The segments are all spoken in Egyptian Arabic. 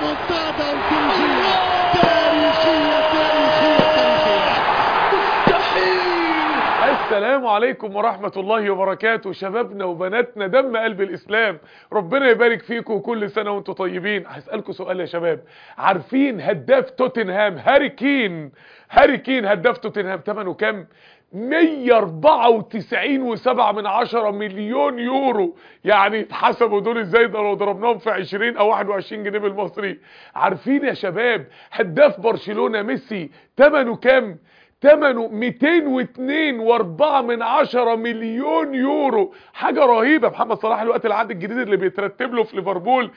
ريمونتادا تاريخية تاريخية تاريخية تاريخية مستحيل السلام عليكم ورحمة الله وبركاته شبابنا وبناتنا دم قلب الإسلام ربنا يبارك فيكم وكل سنة وانتم طيبين هسألكم سؤال يا شباب عارفين هداف توتنهام هاري كين هاري كين هداف توتنهام ثمنه كام 194 و7 من عشرة مليون يورو يعني اتحسبوا دول ازاي ده لو ضربناهم في 20 او 21 جنيه بالمصري عارفين يا شباب هداف برشلونة ميسي ثمنه كام ثمنه 202 و4 من عشرة مليون يورو حاجة رهيبة محمد صلاح الوقت العقد الجديد اللي بيترتب له في ليفربول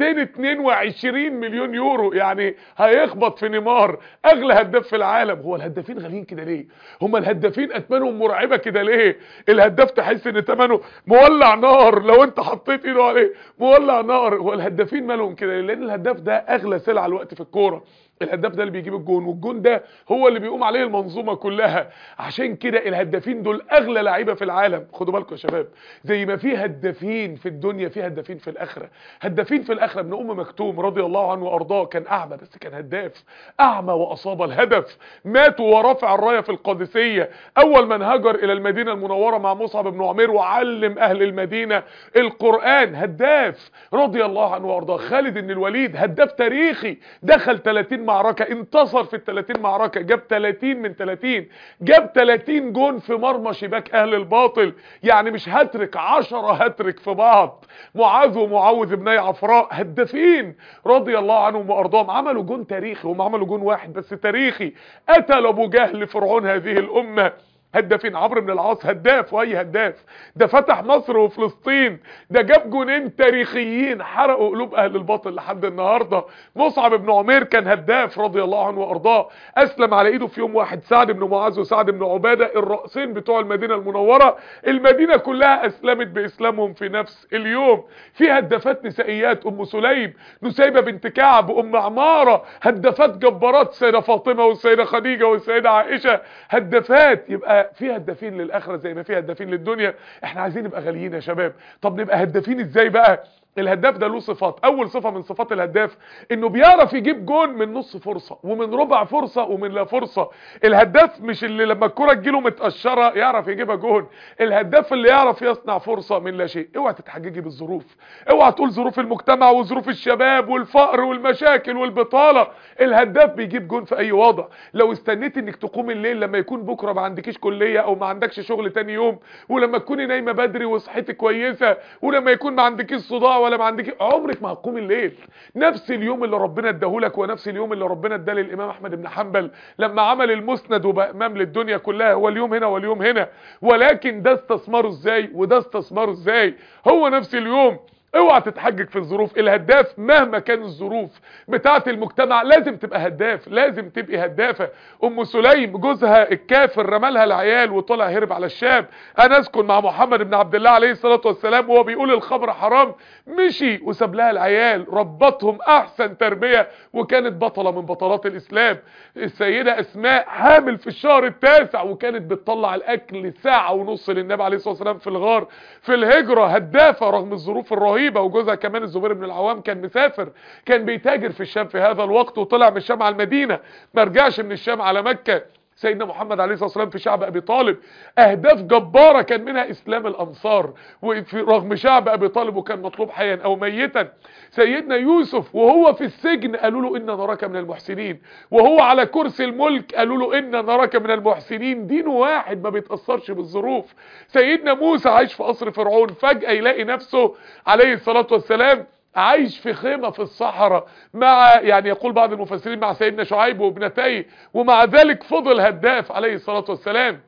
222 مليون يورو يعني هيخبط في نيمار اغلى هداف في العالم هو الهدافين غاليين كده ليه هم الهدافين اثمانهم مرعبة كده ليه الهداف تحس ان ثمنه مولع نار لو انت حطيت ايده عليه مولع نار هو الهدافين مالهم كده ليه؟ لان الهداف ده اغلى سلعة الوقت في الكورة الهداف ده اللي بيجيب الجون والجون ده هو اللي بيقوم عليه المنظومه كلها عشان كده الهدافين دول اغلى لعيبه في العالم خدوا بالكم يا شباب زي ما في هدافين في الدنيا في هدافين في الاخره هدافين في الاخره ابن ام مكتوم رضي الله عنه وارضاه كان اعمى بس كان هداف اعمى واصاب الهدف مات ورفع الرايه في القادسيه اول من هاجر الى المدينه المنوره مع مصعب بن عمير وعلم اهل المدينه القران هداف رضي الله عنه وارضاه خالد بن الوليد هداف تاريخي دخل 30 معركة انتصر في ال 30 معركة جاب 30 من 30 جاب 30 جون في مرمى شباك اهل الباطل يعني مش هترك 10 هترك في بعض معاذ ومعوذ بن عفراء هدافين رضي الله عنهم وارضاهم عملوا جون تاريخي هم عملوا جون واحد بس تاريخي قتل ابو جهل فرعون هذه الامه هدافين عمرو بن العاص هداف واي هداف ده فتح مصر وفلسطين ده جاب جونين تاريخيين حرقوا قلوب اهل الباطل لحد النهارده مصعب بن عمير كان هداف رضي الله عنه وارضاه اسلم على ايده في يوم واحد سعد بن معاذ وسعد بن عباده الرأسين بتوع المدينه المنوره المدينه كلها اسلمت باسلامهم في نفس اليوم في هدافات نسائيات ام سليم نسيبه بنت كعب ام عماره هدافات جبارات السيده فاطمه والسيده خديجه والسيده عائشه هدافات يبقى في هدافين للاخره زي ما في هدافين للدنيا احنا عايزين نبقى غاليين يا شباب طب نبقى هدافين ازاي بقى الهداف ده له صفات اول صفة من صفات الهداف انه بيعرف يجيب جون من نص فرصة ومن ربع فرصة ومن لا فرصة الهداف مش اللي لما الكرة تجيله متقشرة يعرف يجيبها جون الهداف اللي يعرف يصنع فرصة من لا شيء اوعى تتحججي بالظروف اوعى تقول ظروف المجتمع وظروف الشباب والفقر والمشاكل والبطالة الهداف بيجيب جون في اي وضع لو استنيت انك تقوم الليل لما يكون بكرة ما عندكيش كلية او ما عندكش شغل تاني يوم ولما تكوني نايمة بدري وصحتك كويسة ولما يكون ما عندكيش صداع ولا ما عندك عمرك ما هتقوم الليل نفس اليوم اللي ربنا اداهولك ونفس اليوم اللي ربنا اداه للامام احمد بن حنبل لما عمل المسند وبقى امام للدنيا كلها هو اليوم هنا واليوم هنا ولكن ده استثماره ازاي وده استثماره ازاي هو نفس اليوم اوعى تتحجج في الظروف الهداف مهما كان الظروف بتاعه المجتمع لازم تبقى هداف لازم تبقي هدافه ام سليم جوزها الكافر رمالها العيال وطلع هرب على الشام انا اسكن مع محمد بن عبد الله عليه الصلاه والسلام وهو بيقول الخمر حرام مشي وساب لها العيال ربطهم احسن تربيه وكانت بطله من بطلات الاسلام السيده اسماء حامل في الشهر التاسع وكانت بتطلع الاكل ساعه ونص للنبي عليه الصلاه والسلام في الغار في الهجره هدافه رغم الظروف الرهيبه رهيبة وجوزها كمان الزبير بن العوام كان مسافر كان بيتاجر في الشام في هذا الوقت وطلع من الشام على المدينة ما رجعش من الشام على مكة سيدنا محمد عليه الصلاة والسلام في شعب أبي طالب أهداف جبارة كان منها إسلام الأنصار وفي رغم شعب أبي طالب وكان مطلوب حيا أو ميتا سيدنا يوسف وهو في السجن قالوا له إن نراك من المحسنين وهو على كرسي الملك قالوا له إن نراك من المحسنين دين واحد ما بيتأثرش بالظروف سيدنا موسى عايش في قصر فرعون فجأة يلاقي نفسه عليه الصلاة والسلام عايش في خيمة في الصحراء مع يعني يقول بعض المفسرين مع سيدنا شعيب وابنتيه ومع ذلك فضل هداف عليه الصلاة والسلام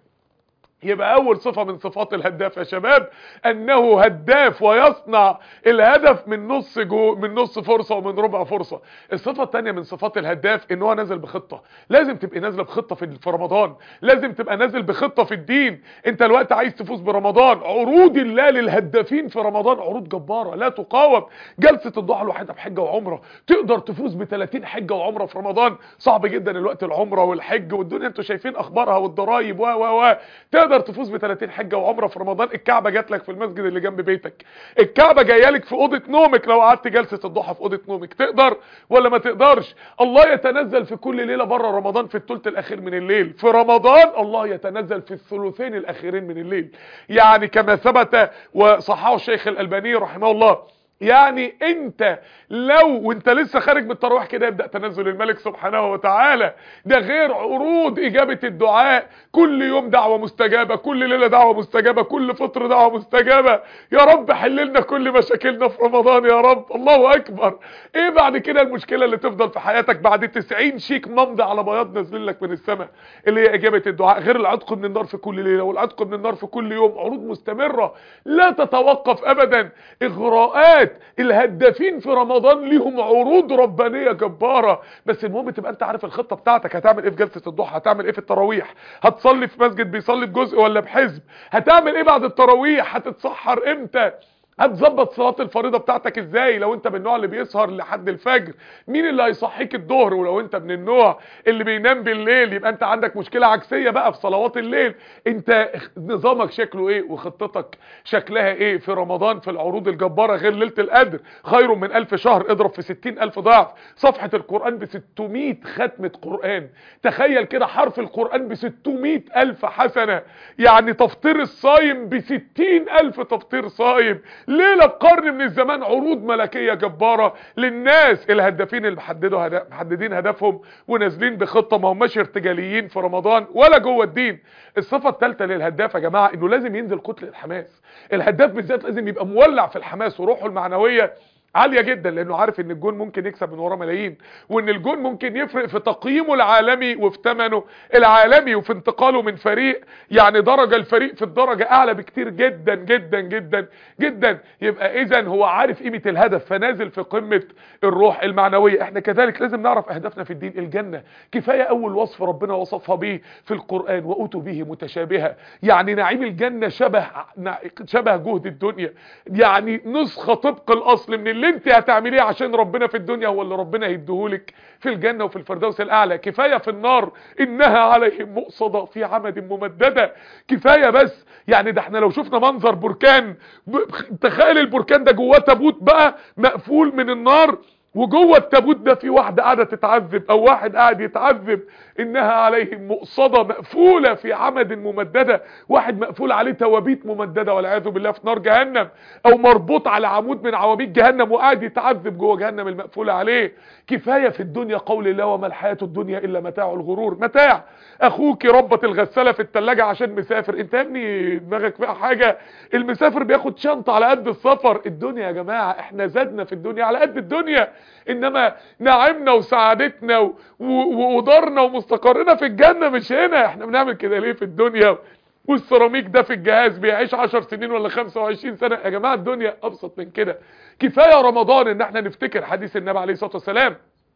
يبقى اول صفة من صفات الهداف يا شباب انه هداف ويصنع الهدف من نص جو من نص فرصة ومن ربع فرصة الصفة الثانية من صفات الهداف ان هو نازل بخطة لازم تبقى نازله بخطة في في رمضان لازم تبقى نازل بخطة في الدين انت الوقت عايز تفوز برمضان عروض الله للهدافين في رمضان عروض جبارة لا تقاوم جلسة الضحى الواحدة بحجة وعمرة تقدر تفوز ب 30 حجة وعمرة في رمضان صعب جدا الوقت العمرة والحج والدنيا انتوا شايفين اخبارها والضرايب و و و تقدر تقدر تفوز ب 30 حجه وعمره في رمضان الكعبه جات لك في المسجد اللي جنب بيتك الكعبه جايه لك في اوضه نومك لو قعدت جلسه الضحى في اوضه نومك تقدر ولا ما تقدرش الله يتنزل في كل ليله بره رمضان في الثلث الاخير من الليل في رمضان الله يتنزل في الثلثين الاخيرين من الليل يعني كما ثبت وصححه الشيخ الالباني رحمه الله يعني انت لو وانت لسه خارج من التراويح كده يبدا تنزل الملك سبحانه وتعالى ده غير عروض اجابه الدعاء كل يوم دعوه مستجابه كل ليله دعوه مستجابه كل فطر دعوه مستجابه يا رب حل لنا كل مشاكلنا في رمضان يا رب الله اكبر ايه بعد كده المشكله اللي تفضل في حياتك بعد 90 شيك ممضي على بياض نازلين لك من السماء اللي هي اجابه الدعاء غير العتق من النار في كل ليله والعتق من النار في كل يوم عروض مستمره لا تتوقف ابدا اغراءات الهدافين في رمضان ليهم عروض ربانيه جباره بس المهم تبقى انت عارف الخطه بتاعتك هتعمل ايه في جلسه الضحى هتعمل ايه في التراويح هتصلي في مسجد بيصلي بجزء ولا بحزب هتعمل ايه بعد التراويح هتتسحر امتى هتظبط صلاه الفريضه بتاعتك ازاي لو انت من النوع اللي بيسهر لحد الفجر مين اللي هيصحيك الظهر ولو انت من النوع اللي بينام بالليل يبقى انت عندك مشكله عكسيه بقى في صلوات الليل انت نظامك شكله ايه وخطتك شكلها ايه في رمضان في العروض الجباره غير ليله القدر خير من ألف شهر اضرب في ستين ألف ضعف صفحه القران ب 600 ختمه قران تخيل كده حرف القران ب 600 ألف حسنه يعني تفطير الصايم ب 60 ألف تفطير صايم ليله بقرن من الزمان عروض ملكيه جباره للناس الهدافين اللي محددوا هدف محددين هدفهم ونازلين بخطه ما هماش ارتجاليين في رمضان ولا جوه الدين الصفه الثالثه للهداف يا جماعه انه لازم ينزل كتله الحماس الهداف بالذات لازم يبقى مولع في الحماس وروحه المعنويه عالية جدا لانه عارف ان الجون ممكن يكسب من وراه ملايين وان الجون ممكن يفرق في تقييمه العالمي وفي ثمنه العالمي وفي انتقاله من فريق يعني درجة الفريق في الدرجة اعلى بكتير جدا جدا جدا جدا يبقى اذا هو عارف قيمة الهدف فنازل في قمة الروح المعنوية احنا كذلك لازم نعرف اهدافنا في الدين الجنة كفاية اول وصف ربنا وصفها به في القرآن واتوا به متشابهة يعني نعيم الجنة شبه شبه جهد الدنيا يعني نسخة طبق الاصل من اللي انت هتعمليه عشان ربنا في الدنيا هو اللي ربنا هيديهولك في الجنة وفي الفردوس الاعلى كفاية في النار انها عليهم مؤصدة في عمد ممددة كفاية بس يعني ده احنا لو شفنا منظر بركان ب... تخيل البركان ده جواه تابوت بقى مقفول من النار وجوه التابوت ده في واحدة قاعدة تتعذب او واحد قاعد يتعذب انها عليهم مؤصدة مقفولة في عمد ممددة واحد مقفول عليه توابيت ممددة والعياذ بالله في نار جهنم او مربوط على عمود من عواميد جهنم وقاعد يتعذب جوه جهنم المقفولة عليه كفاية في الدنيا قول الله وما الحياة الدنيا الا متاع الغرور متاع اخوك ربط الغسالة في التلاجة عشان مسافر انت يا ابني دماغك فيها حاجة المسافر بياخد شنطة على قد السفر الدنيا يا جماعة احنا زادنا في الدنيا على قد الدنيا انما نعمنا وسعادتنا و- و- ودارنا ومستقرنا في الجنة مش هنا احنا بنعمل كده ليه في الدنيا والسيراميك ده في الجهاز بيعيش 10 سنين ولا 25 سنة يا جماعة الدنيا ابسط من كده كفاية رمضان ان احنا نفتكر حديث النبي عليه الصلاة والسلام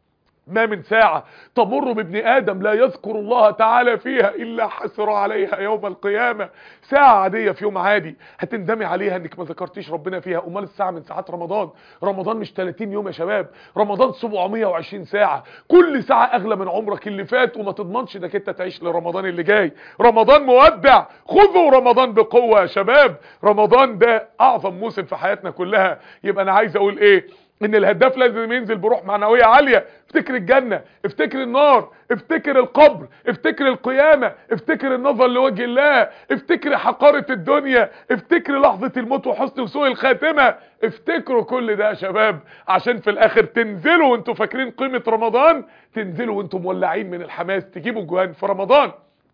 ما من ساعة تمر بابن آدم لا يذكر الله تعالى فيها إلا حسر عليها يوم القيامة ساعة عادية في يوم عادي هتندمي عليها انك ما ذكرتيش ربنا فيها امال الساعة من ساعات رمضان رمضان مش 30 يوم يا شباب رمضان 720 ساعة كل ساعة اغلى من عمرك اللي فات وما تضمنش انك انت تعيش لرمضان اللي جاي رمضان مودع خذوا رمضان بقوة يا شباب رمضان ده اعظم موسم في حياتنا كلها يبقى انا عايز اقول ايه ان الهداف لازم ينزل بروح معنوية عالية افتكر الجنة افتكر النار افتكر القبر افتكر القيامة افتكر النظر لوجه الله افتكر حقارة الدنيا افتكر لحظة الموت وحسن وسوء الخاتمة افتكروا كل ده يا شباب عشان في الاخر تنزلوا وانتوا فاكرين قيمة رمضان تنزلوا وانتوا مولعين من الحماس تجيبوا جوان في رمضان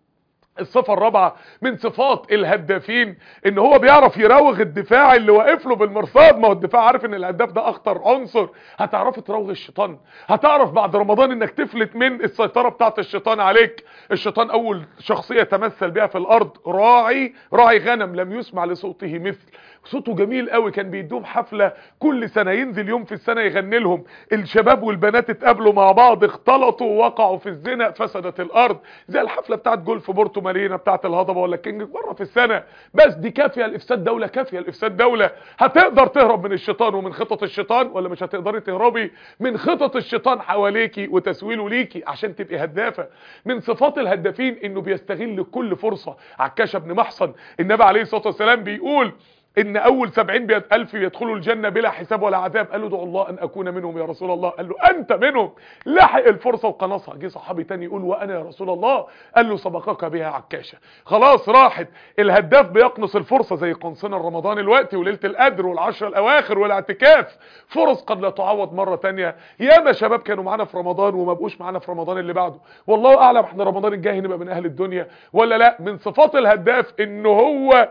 الصفة الرابعة من صفات الهدافين ان هو بيعرف يراوغ الدفاع اللي واقف له بالمرصاد ما هو الدفاع عارف ان الهداف ده اخطر عنصر هتعرف تراوغ الشيطان هتعرف بعد رمضان انك تفلت من السيطرة بتاعت الشيطان عليك الشيطان اول شخصية تمثل بها في الارض راعي راعي غنم لم يسمع لصوته مثل صوته جميل قوي كان بيدوم حفله كل سنه ينزل يوم في السنه يغني لهم الشباب والبنات اتقابلوا مع بعض اختلطوا ووقعوا في الزنا فسدت الارض زي الحفله بتاعت جولف بورتو مارينا بتاعت الهضبه ولا كينج مره في السنه بس دي كافيه لافساد دوله كافيه لافساد دوله هتقدر تهرب من الشيطان ومن خطط الشيطان ولا مش هتقدري تهربي من خطط الشيطان حواليكي وتسويله ليكي عشان تبقي هدافه من صفات الهدافين انه بيستغل كل فرصه عكاشه بن محصن النبي عليه الصلاه والسلام بيقول ان اول سبعين بيت الف يدخلوا الجنة بلا حساب ولا عذاب قال له ادعو الله ان اكون منهم يا رسول الله قال له انت منهم لحق الفرصة وقنصها جه صحابي تاني يقول وانا يا رسول الله قال له سبقك بها عكاشة خلاص راحت الهداف بيقنص الفرصة زي قنصنا رمضان الوقت وليلة القدر والعشر الاواخر والاعتكاف فرص قد لا تعوض مرة تانية ياما شباب كانوا معانا في رمضان وما بقوش معانا في رمضان اللي بعده والله اعلم احنا رمضان الجاي نبقى من اهل الدنيا ولا لا من صفات الهداف ان هو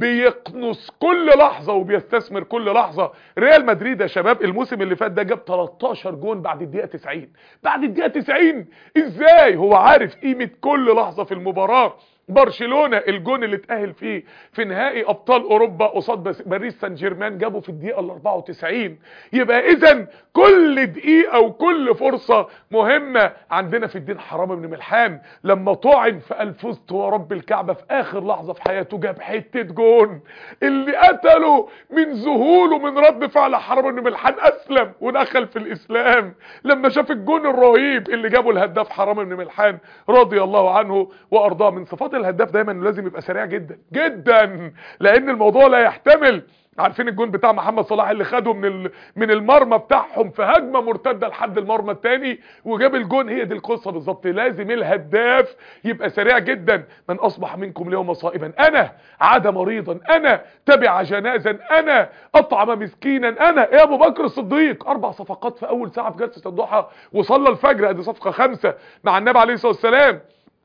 بيقنص كل لحظة وبيستثمر كل لحظة ريال مدريد يا شباب الموسم اللي فات ده جاب 13 جون بعد الدقيقة 90 بعد الدقيقة 90 ازاي هو عارف قيمة كل لحظة في المباراة برشلونة الجون اللي اتأهل فيه في نهائي ابطال اوروبا قصاد باريس سان جيرمان جابه في الدقيقة ال 94 يبقى اذا كل دقيقة وكل فرصة مهمة عندنا في الدين حرام بن ملحان لما طعن فقال فزت ورب الكعبة في اخر لحظة في حياته جاب حتة جون اللي قتله من ذهوله من رد فعل حرام بن ملحان اسلم ودخل في الاسلام لما شاف الجون الرهيب اللي جابه الهداف حرام بن ملحان رضي الله عنه وارضاه من صفات الهداف دايما انه لازم يبقى سريع جدا جدا لان الموضوع لا يحتمل عارفين الجون بتاع محمد صلاح اللي خده من ال... من المرمى بتاعهم في هجمه مرتده لحد المرمى الثاني وجاب الجون هي دي القصه بالظبط لازم الهداف يبقى سريع جدا من اصبح منكم اليوم صائما انا عاد مريضا انا تبع جنازا انا اطعم مسكينا انا يا ابو بكر الصديق اربع صفقات في اول ساعه في جلسه الضحى وصلى الفجر ادي صفقه خمسه مع النبي عليه الصلاه والسلام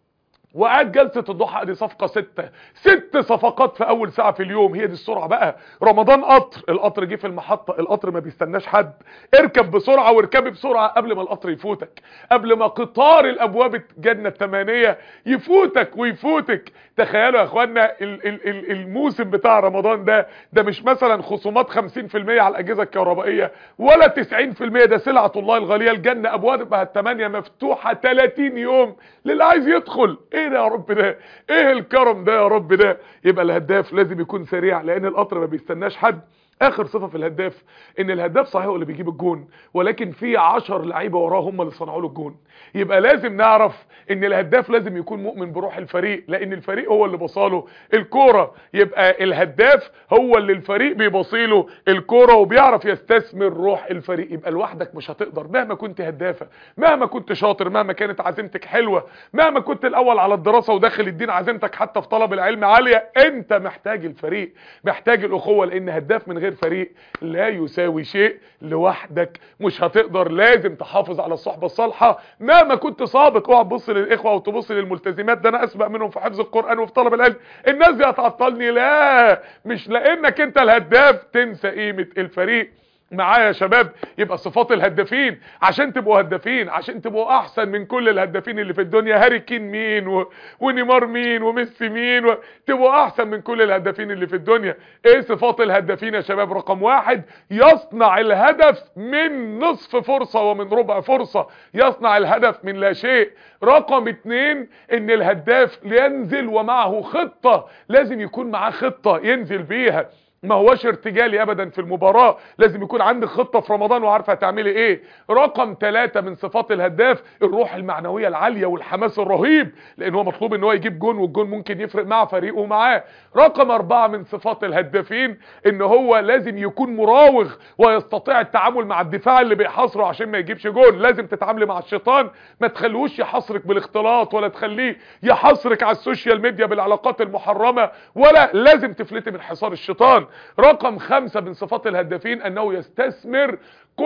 وقعد جلسة الضحى دي صفقة ستة ست صفقات في اول ساعة في اليوم هي دي السرعة بقى رمضان قطر القطر جه في المحطة القطر ما بيستناش حد اركب بسرعة واركبي بسرعة قبل ما القطر يفوتك قبل ما قطار الابواب الجنة الثمانية يفوتك ويفوتك تخيلوا يا اخوانا ال ال ال الموسم بتاع رمضان ده ده مش مثلا خصومات 50% على الاجهزة الكهربائية ولا 90% ده سلعة الله الغالية الجنة ابوابها الثمانية مفتوحة 30 يوم للي عايز يدخل ايه ده يا رب ده ايه الكرم ده يا رب ده يبقى الهداف لازم يكون سريع لان القطر ما بيستناش حد اخر صفة في الهداف ان الهداف صحيح هو اللي بيجيب الجون ولكن في عشر لعيبة وراه هم اللي صنعوا له الجون يبقى لازم نعرف ان الهداف لازم يكون مؤمن بروح الفريق لان الفريق هو اللي بصاله الكورة يبقى الهداف هو اللي الفريق بيبصيله الكورة وبيعرف يستثمر روح الفريق يبقى لوحدك مش هتقدر مهما كنت هدافة مهما كنت شاطر مهما كانت عزيمتك حلوة مهما كنت الاول على الدراسة وداخل الدين عزيمتك حتى في طلب العلم عالية انت محتاج الفريق محتاج الاخوة لان هداف من غير فريق لا يساوي شيء لوحدك مش هتقدر لازم تحافظ على الصحبة الصالحة مهما كنت سابق اوعى تبص للاخوة او تبص للملتزمات ده انا اسبق منهم في حفظ القرآن وفي طلب العلم الناس دي هتعطلني لا مش لانك انت الهداف تنسى قيمة الفريق معايا يا شباب يبقى صفات الهدافين عشان تبقوا هدافين عشان تبقوا احسن من كل الهدافين اللي في الدنيا هاري كين مين و... ونيمار مين وميسي مين و... تبقوا احسن من كل الهدافين اللي في الدنيا ايه صفات الهدافين يا شباب رقم واحد يصنع الهدف من نصف فرصة ومن ربع فرصة يصنع الهدف من لا شيء رقم اتنين ان الهداف ينزل ومعه خطة لازم يكون معاه خطة ينزل بيها ما هوش ارتجالي ابدا في المباراة لازم يكون عندك خطة في رمضان وعارفة هتعملي ايه رقم ثلاثة من صفات الهداف الروح المعنوية العالية والحماس الرهيب لان هو مطلوب ان هو يجيب جون والجون ممكن يفرق مع فريقه معاه رقم اربعة من صفات الهدافين ان هو لازم يكون مراوغ ويستطيع التعامل مع الدفاع اللي بيحاصره عشان ما يجيبش جون لازم تتعاملي مع الشيطان ما تخلوش يحاصرك بالاختلاط ولا تخليه يحاصرك على السوشيال ميديا بالعلاقات المحرمة ولا لازم تفلتي من حصار الشيطان رقم خمسة من صفات الهدافين انه يستثمر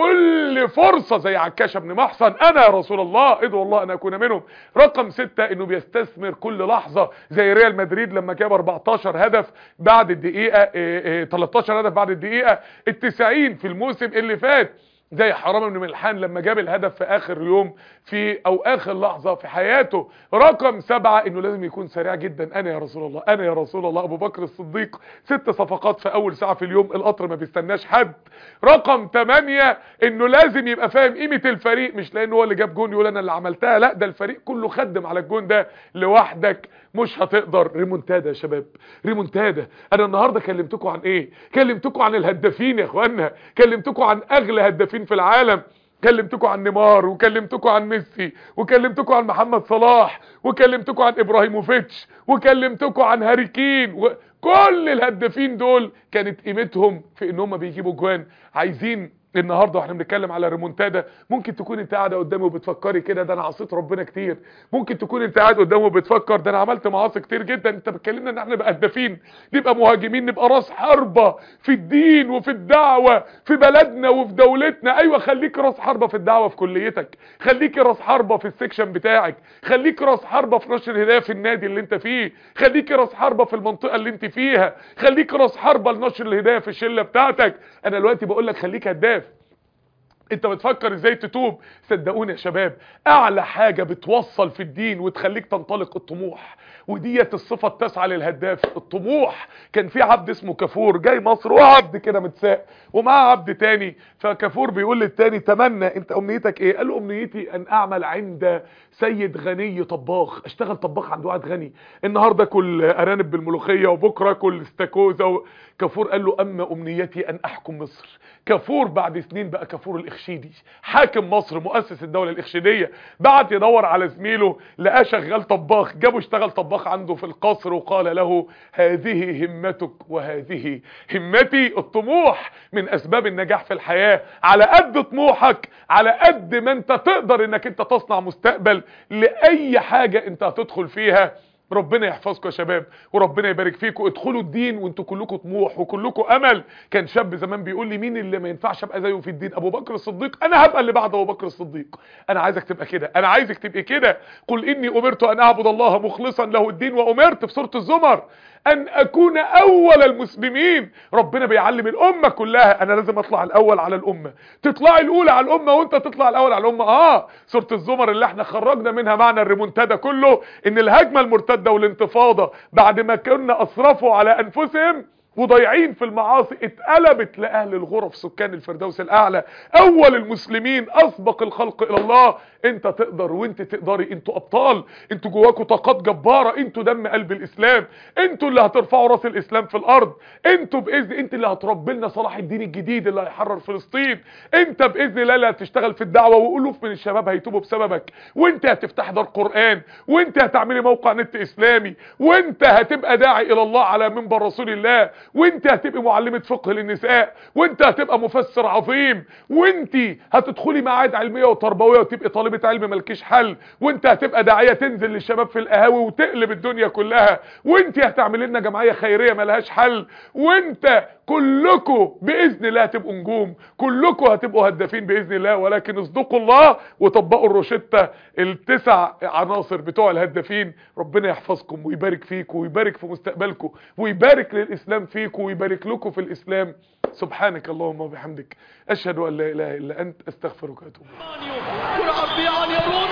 كل فرصة زي عكاشة بن محصن انا يا رسول الله ادعو الله ان اكون منهم رقم ستة انه بيستثمر كل لحظة زي ريال مدريد لما جاب 14 هدف بعد الدقيقة اه اه 13 هدف بعد الدقيقة التسعين في الموسم اللي فات زي حرام بن ملحان لما جاب الهدف في اخر يوم في او اخر لحظة في حياته رقم سبعة انه لازم يكون سريع جدا انا يا رسول الله انا يا رسول الله ابو بكر الصديق ست صفقات في اول ساعة في اليوم القطر ما بيستناش حد رقم تمانية انه لازم يبقى فاهم قيمة الفريق مش لانه هو اللي جاب جون يقول انا اللي عملتها لا ده الفريق كله خدم على الجون ده لوحدك مش هتقدر ريمونتادا يا شباب ريمونتادا انا النهارده كلمتكم عن ايه كلمتكم عن الهدافين يا اخوانا كلمتكم عن اغلى هدافين في العالم كلمتكم عن نيمار وكلمتكم عن ميسي وكلمتكم عن محمد صلاح وكلمتكم عن ابراهيموفيتش وكلمتكم عن هاري كين وكل الهدافين دول كانت قيمتهم في ان هم بيجيبوا جوان عايزين النهارده واحنا بنتكلم على ريمونتادا ممكن تكون انت قاعده قدامي وبتفكري كده ده انا عصيت ربنا كتير ممكن تكون انت قاعد قدامي وبتفكر ده انا عملت معاصي كتير جدا انت بتكلمنا ان احنا نبقى هدافين نبقى مهاجمين نبقى راس حربه في الدين وفي الدعوه في بلدنا وفي دولتنا ايوه خليك راس حربه في الدعوه في كليتك خليك راس حربه في السكشن بتاعك خليك راس حربه في نشر الهدايه في النادي اللي انت فيه خليك راس حربه في المنطقه اللي انت فيها خليك راس حربه لنشر الهدايه في الشله بتاعتك انا دلوقتي بقول لك خليك هداف انت بتفكر ازاي تتوب صدقوني يا شباب اعلى حاجة بتوصل في الدين وتخليك تنطلق الطموح وديت الصفة التاسعة للهداف الطموح كان في عبد اسمه كفور جاي مصر وعبد كده متساق ومعاه عبد تاني فكفور بيقول للتاني تمنى انت امنيتك ايه قال له امنيتي ان اعمل عند سيد غني طباخ اشتغل طباخ عند واحد غني النهارده كل ارانب بالملوخيه وبكره كل استاكوزا و... كفور قال له اما امنيتي ان احكم مصر كفور بعد سنين بقى كفور الاخشيدي حاكم مصر مؤسس الدوله الاخشيديه بعد يدور على زميله لقاه شغال طباخ جابه اشتغل طباخ عنده في القصر وقال له هذه همتك وهذه همتي الطموح من اسباب النجاح في الحياه على قد طموحك على قد ما انت تقدر انك انت تصنع مستقبل لاي حاجه انت هتدخل فيها ربنا يحفظكم يا شباب وربنا يبارك فيكم ادخلوا الدين وانتوا كلكم طموح وكلكم امل كان شاب زمان بيقول لي مين اللي ما ينفعش ابقى زيه في الدين ابو بكر الصديق انا هبقى اللي بعد ابو بكر الصديق انا عايزك تبقى كده انا عايزك تبقى كده قل اني امرت ان اعبد الله مخلصا له الدين وامرت في سوره الزمر ان اكون اول المسلمين ربنا بيعلم الامه كلها انا لازم اطلع الاول على الامه تطلعي الاولى على الامه وانت تطلع الاول على الامه اه سوره الزمر اللي احنا خرجنا منها معنى الريمونتادا كله ان الهجمه المرتده والانتفاضه بعد ما كنا اسرفوا على انفسهم وضايعين في المعاصي اتقلبت لأهل الغرف سكان الفردوس الأعلى أول المسلمين أسبق الخلق إلى الله انت تقدر وانت تقدري انتوا أبطال انتوا جواكوا طاقات جبارة انتوا دم قلب الإسلام انتوا اللي هترفعوا راس الإسلام في الأرض انتوا بإذن انت اللي هتربي لنا صلاح الدين الجديد اللي هيحرر فلسطين انت بإذن الله اللي هتشتغل في الدعوة وألوف من الشباب هيتوبوا بسببك وانت هتفتح دار قرآن وانت هتعملي موقع نت إسلامي وانت هتبقى داعي إلى الله على منبر رسول الله وانت هتبقى معلمة فقه للنساء وانت هتبقى مفسر عظيم وانت هتدخلي معاد علمية وتربوية وتبقى طالبة علم ملكيش حل وانت هتبقى داعية تنزل للشباب في القهاوي وتقلب الدنيا كلها وانت هتعمل لنا جمعية خيرية ملهاش حل وانت كلكم باذن الله هتبقوا نجوم كلكم هتبقوا هدافين باذن الله ولكن اصدقوا الله وطبقوا الروشته التسع عناصر بتوع الهدافين ربنا يحفظكم ويبارك فيكم ويبارك في مستقبلكم ويبارك للاسلام فيكم ويبارك لكم في الاسلام سبحانك اللهم وبحمدك اشهد ان لا اله الا انت استغفرك واتوب يلعب بيان يروح